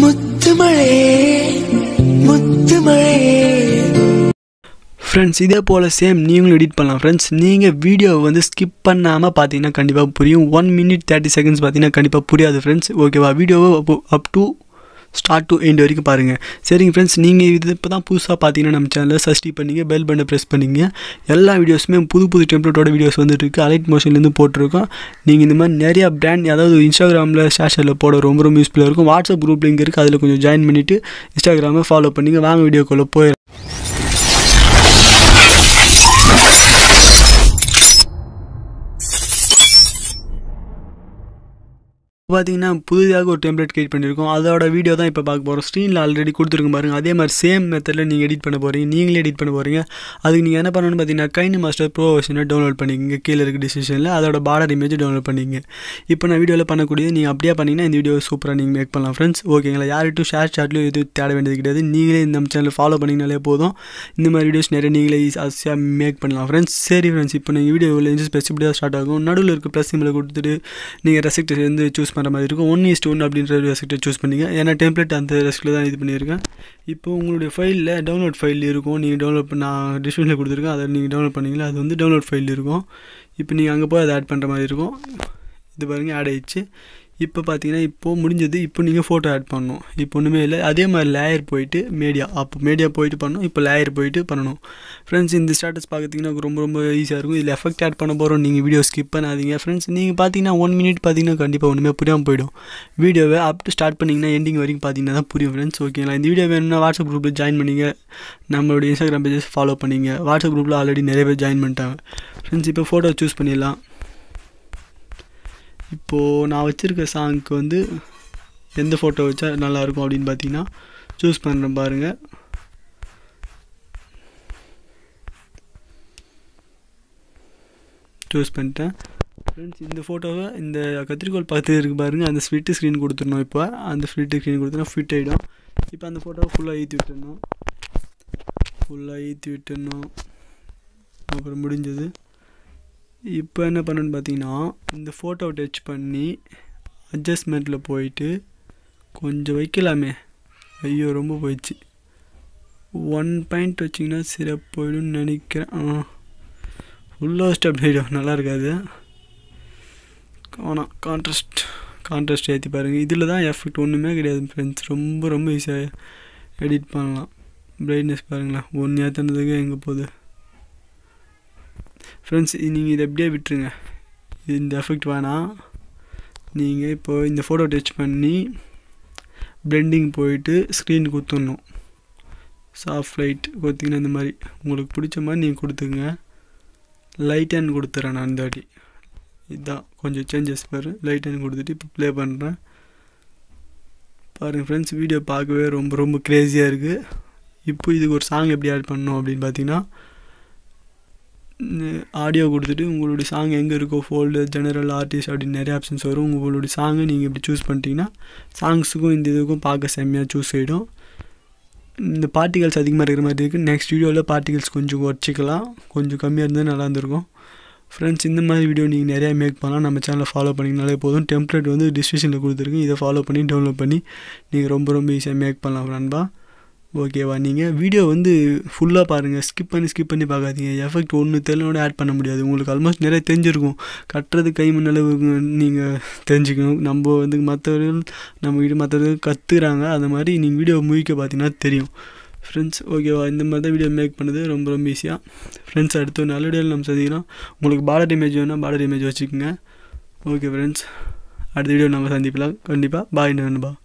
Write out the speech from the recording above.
முத்துமழை முத்துமழை ஃப்ரெண்ட்ஸ் இதே போல் சேம் நீங்களும் எடிட் பண்ணலாம் ஃப்ரெண்ட்ஸ் நீங்கள் வீடியோவை வந்து ஸ்கிப் பண்ணாமல் பார்த்தீங்கன்னா கண்டிப்பாக புரியும் ஒன் மினிட் தேர்ட்டி செகண்ட்ஸ் பார்த்தீங்கன்னா கண்டிப்பாக புரியாது ஃப்ரெண்ட்ஸ் ஓகேவா வீடியோவை up to start to end வரைக்கும் பாருங்கள் சரிங்க ஃப்ரெண்ட்ஸ் நீங்கள் இது இப்போ தான் புதுசாக பார்த்தீங்கன்னா நம்ம சேனலில் சப்ஸ்கிரைப் பண்ணிங்க பெல் பட்டனை ப்ரெஸ் பண்ணிங்க எல்லா வீடியோஸுமே புது புது டெம்ப்ளேட்டோட வீடியோஸ் வந்துட்டு இருக்கு அலைட் மோஷன்லேருந்து போட்டிருக்கோம் நீங்கள் இந்த மாதிரி நிறையா பிராண்ட் அதாவது இன்ஸ்டாகிராமில் ஷேஷரில் போட ரொம்ப ரொம்ப யூஸ்ஃபுல்லாக இருக்கும் வாட்ஸ்அப் குரூப் லிங்க் இருக்குது அதில் கொஞ்சம் ஜாயின் பண்ணிவிட்டு இன்ஸ்டாகிராமை ஃபாலோ பண்ணிங்க வாங்க வீடியோக்குள்ளே போய் பார்த்தீங்கன்னா புதிதாக ஒரு டெம்ப்ளேட் கிரியேட் பண்ணியிருக்கோம் அதோட வீடியோ தான் இப்போ பார்க்க போகிறோம் ஸ்க்ரீனில் ஆல்ரெடி கொடுத்துருக்கும் பாருங்க அதே மாதிரி சேம் மெத்தடில் நீங்கள் எடிட் பண்ண போகிறீங்க நீங்களே எடிட் பண்ண போகிறீங்க அதுக்கு நீங்கள் என்ன பண்ணணும்னு பார்த்தீங்கன்னா கைனி மாஸ்டர் ப்ரோ வெர்ஷனை டவுன்லோட் பண்ணிக்கங்க கீழே இருக்க டிசிஷனில் அதோட பார்டர் இமேஜ் டவுன்லோட் பண்ணிங்க இப்போ நான் வீடியோவில் பண்ணக்கூடியது நீங்கள் அப்படியே பண்ணிங்கன்னா இந்த வீடியோ சூப்பராக நீங்கள் மேக் பண்ணலாம் ஃப்ரெண்ட்ஸ் ஓகேங்களா யார்கிட்டும் ஷேர் சாட்லையும் எதுவும் தேட வேண்டியது கிடையாது நீங்களே நம்ம சேனல் ஃபாலோ பண்ணிங்கனாலே போதும் இந்த மாதிரி வீடியோஸ் நிறைய நீங்களே ஈஸியாக மேக் பண்ணலாம் ஃப்ரெண்ட்ஸ் சரி ஃப்ரெண்ட்ஸ் இப்போ நீங்கள் வீடியோவில் இன்ச்சு ஸ்பெசிஃபிக்காக ஸ்டார்ட் ஆகும் நடுவில் இருக்க ப்ளஸ் சிம்பிளை கொடுத்துட்டு நீங்கள் ரெசிப்ட் வந்து சூஸ் பண்ணுற மாதிரி இருக்கும் ஒன் இஸ்ட் ஒன் அப்படின்ற ரெசிப்டை சூஸ் பண்ணிங்க ஏன்னா டெம்ப்ளேட் அந்த ரெசிப்டில் தான் இது பண்ணியிருக்கேன் இப்போ உங்களுடைய ஃபைலில் டவுன்லோட் ஃபைல் இருக்கும் நீங்கள் டவுன்லோட் பண்ண நான் டிஸ்கிரிப்ஷனில் கொடுத்துருக்கேன் அதை நீங்கள் டவுன்லோட் பண்ணிங்களா அது வந்து டவுன்லோட் ஃபைல் இருக்கும் இப்போ நீங்கள் அங்கே போய் அதை ஆட் பண்ணுற மாதிரி இருக்கும் இது பாருங்கள் ஆட் ஆயிடுச்சு இப்போ பார்த்தீங்கன்னா இப்போது முடிஞ்சது இப்போ நீங்கள் ஃபோட்டோ ஆட் பண்ணணும் இப்போ ஒன்றுமே இல்லை அதே மாதிரி லேயர் போயிட்டு மீடியா அப்போ மீடியா போயிட்டு பண்ணணும் இப்போ லேயர் போயிட்டு பண்ணணும் ஃப்ரெண்ட்ஸ் இந்த ஸ்டாட்டஸ் பார்க்குறதுங்கன்னா ரொம்ப ரொம்ப ஈஸியாக இருக்கும் இதில் எஃபெக்ட் ஆட் பண்ண போகிறோம் நீங்கள் வீடியோ ஸ்கிப் பண்ணாதீங்க ஃப்ரெண்ட்ஸ் நீங்கள் பார்த்தீங்கன்னா ஒன் மினிட் பார்த்தீங்கன்னா கண்டிப்பாக ஒன்றுமே புரியாமல் போயிடும் வீடியோவை அப் டு ஸ்டார்ட் பண்ணிங்கன்னா எண்டிங் வரைக்கும் பார்த்தீங்கன்னா தான் புரியும் ஃப்ரெண்ட்ஸ் ஓகேங்களா இந்த வீடியோ வேணும்னா வாட்ஸ்அப் குரூப்பில் ஜாயின் பண்ணிங்க நம்மளுடைய இன்ஸ்டாகிராம் பேஜஸ் ஃபாலோ பண்ணிங்க வாட்ஸ்அப் குரூப்பில் ஆல்ரெடி நிறைய பேர் ஜாயின் பண்ணிட்டாங்க ஃப்ரெண்ட்ஸ் இப்போ ஃபோட்டோ சூஸ் பண்ணிடலாம் இப்போது நான் வச்சுருக்க சாங்க்கு வந்து எந்த ஃபோட்டோ வச்சா நல்லாயிருக்கும் அப்படின்னு பார்த்தீங்கன்னா சூஸ் பண்ணுறேன் பாருங்கள் சூஸ் பண்ணிட்டேன் ஃப்ரெண்ட்ஸ் இந்த ஃபோட்டோவை இந்த கத்திரிக்கோள் பார்த்து இருக்கு பாருங்கள் அந்த ஸ்பிட்டு ஸ்க்ரீன் கொடுத்துடணும் இப்போ அந்த ஸ்பிட்டு ஸ்க்ரீன் கொடுத்தோன்னா ஃபிட் ஆகிடும் இப்போ அந்த ஃபோட்டோவை ஃபுல்லாக ஏற்றி விட்டுடணும் ஃபுல்லாக ஏற்றி விட்டுடணும் அப்புறம் முடிஞ்சது இப்போ என்ன பண்ணணுன்னு பார்த்தீங்கன்னா இந்த ஃபோட்டோவை டச் பண்ணி அட்ஜஸ்ட்மெண்ட்டில் போயிட்டு கொஞ்சம் வைக்கலாமே ஐயோ ரொம்ப போயிடுச்சு ஒன் பாயிண்ட் வச்சிங்கன்னா சிறப்பு போயிடும்னு நினைக்கிறேன் ஆ ஃபுல்லாக ஸ்டெப் ஆகிடும் நல்லா இருக்காது ஆனால் கான்ட்ராஸ்ட் கான்ட்ராஸ்ட் ஏற்றி பாருங்கள் இதில் தான் எஃபெக்ட் ஒன்றுமே கிடையாது ஃப்ரெண்ட்ஸ் ரொம்ப ரொம்ப ஈஸியாக எடிட் பண்ணலாம் பிரைட்னஸ் பாருங்களேன் ஒன்று ஏற்றுனதுக்கு எங்கே போகுது ஃப்ரெண்ட்ஸ் நீங்கள் இதை எப்படியே விட்டுருங்க இந்த எஃபெக்ட் வேணாம் நீங்கள் இப்போது இந்த ஃபோட்டோ டச் பண்ணி பிளெண்டிங் போயிட்டு ஸ்க்ரீன் கொடுத்துடணும் சாஃப்ட் லைட் கொடுத்தீங்கன்னா இந்த மாதிரி உங்களுக்கு பிடிச்ச மாதிரி நீங்கள் கொடுத்துங்க லைட் ஹேண்ட் கொடுத்துட்றேன் நான் இந்த வாட்டி இதுதான் கொஞ்சம் சேஞ்சஸ் பாரு லைட் ஹேண்ட் கொடுத்துட்டு இப்போ ப்ளே பண்ணுறேன் பாருங்கள் ஃப்ரெண்ட்ஸ் வீடியோ பார்க்கவே ரொம்ப ரொம்ப க்ரேஸியாக இருக்குது இப்போ இதுக்கு ஒரு சாங் எப்படி ஆட் பண்ணணும் அப்படின்னு பார்த்தீங்கன்னா ஆடியோ கொடுத்துட்டு உங்களுடைய சாங் எங்கே இருக்கோ ஃபோல்டு ஜெனரல் ஆர்டிஸ்ட் அப்படின்னு நிறைய ஆப்ஷன்ஸ் வரும் உங்களுடைய சாங்கை நீங்கள் இப்படி சூஸ் பண்ணிட்டீங்கன்னா சாங்ஸுக்கும் இந்த இதுக்கும் பார்க்க செம்மையாக சூஸ் ஆகிடும் இந்த பார்ட்டிகல்ஸ் அதிகமாக இருக்கிற மாதிரி இருக்குது நெக்ஸ்ட் வீடியோவில் பார்ட்டிகல்ஸ் கொஞ்சம் குறைச்சிக்கலாம் கொஞ்சம் கம்மியாக இருந்தால் நல்லா இருந்திருக்கும் ஃப்ரெண்ட்ஸ் இந்த மாதிரி வீடியோ நீங்கள் நிறையா மேக் பண்ணலாம் நம்ம சேனலை ஃபாலோ பண்ணிங்கனாலே போதும் டெம்ப்ளேட் வந்து டிஸ்கிரிப்ஷனில் கொடுத்துருக்கு இதை ஃபாலோ பண்ணி டவுன்லோட் பண்ணி நீங்கள் ரொம்ப ரொம்ப ஈஸியாக மேக் பண்ணலாம் நண்பா ஓகேவா நீங்கள் வீடியோ வந்து ஃபுல்லாக பாருங்கள் ஸ்கிப் பண்ணி ஸ்கிப் பண்ணி பார்க்காதீங்க எஃபெக்ட் ஒன்று தெரியலோட ஆட் பண்ண முடியாது உங்களுக்கு ஆல்மோஸ்ட் நிறைய தெரிஞ்சிருக்கும் கட்டுறது கை முன்னளவு நீங்கள் தெரிஞ்சுக்கணும் நம்ம வந்து மற்றவர்கள் நம்ம வீடு மற்றவர்கள் கற்றுறாங்க அந்த மாதிரி நீங்கள் வீடியோ முழிக்க பார்த்தீங்கன்னா தெரியும் ஃப்ரெண்ட்ஸ் ஓகேவா இந்த மாதிரி தான் வீடியோ மேக் பண்ணுறது ரொம்ப ரொம்ப ஈஸியாக ஃப்ரெண்ட்ஸ் அடுத்து ஒரு நல்ல வீடியோவில் நம்ம சந்திக்கலாம் உங்களுக்கு பார்டர் இமேஜ் வேணால் பார்டர் இமேஜ் வச்சுக்கோங்க ஓகே ஃப்ரெண்ட்ஸ் அடுத்த வீடியோ நம்ம சந்திக்கலாம் கண்டிப்பாக பாய் நண்பா